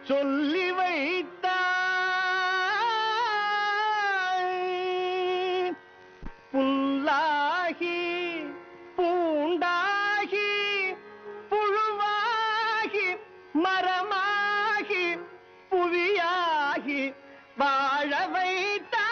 சொல்லி வைத்தாய் புல்லாகி பூண்டாகி புழுவாகி மரமாகி புவியாகி வாழ வைத்தா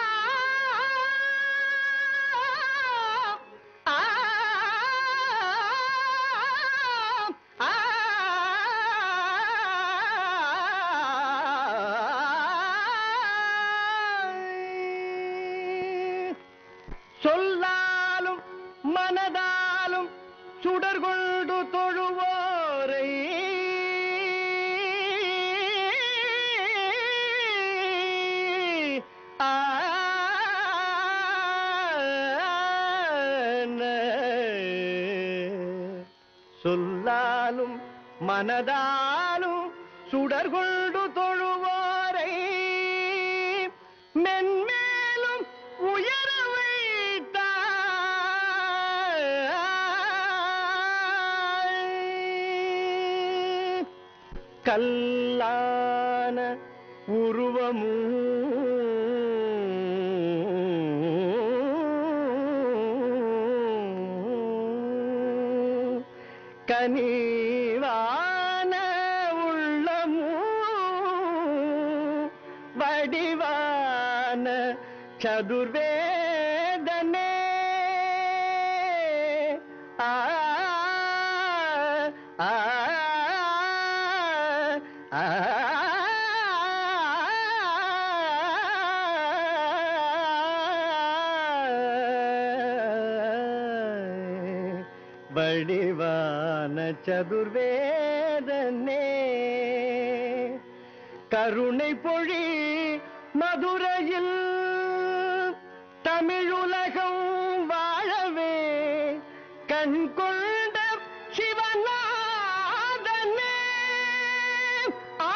சொல்லாலும் மனதாலும் சுடர் கொண்டு தொழுவோரை சொல்லாலும் மனதாலும் சுடர் கொண்டு தொழுவோரை மென்மேலும் உயர வைத்தாய் கல்லான உருவமும் கனிவான உள்ளமும் வடிவான சதுர்வேதனே ஆ ஆ ஆ வடிவான சதுர்வேதனே கருணை பொழி மதுரையில் தமிழுலகம் வாழவே கண் கொண்ட சிவநாதனே ஆ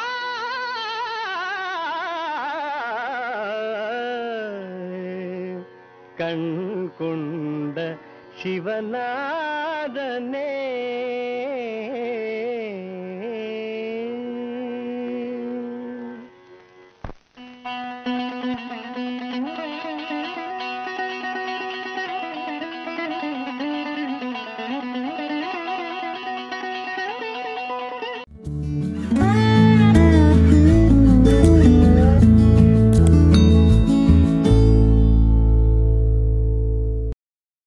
கண் கொண்ட சிவநாதனே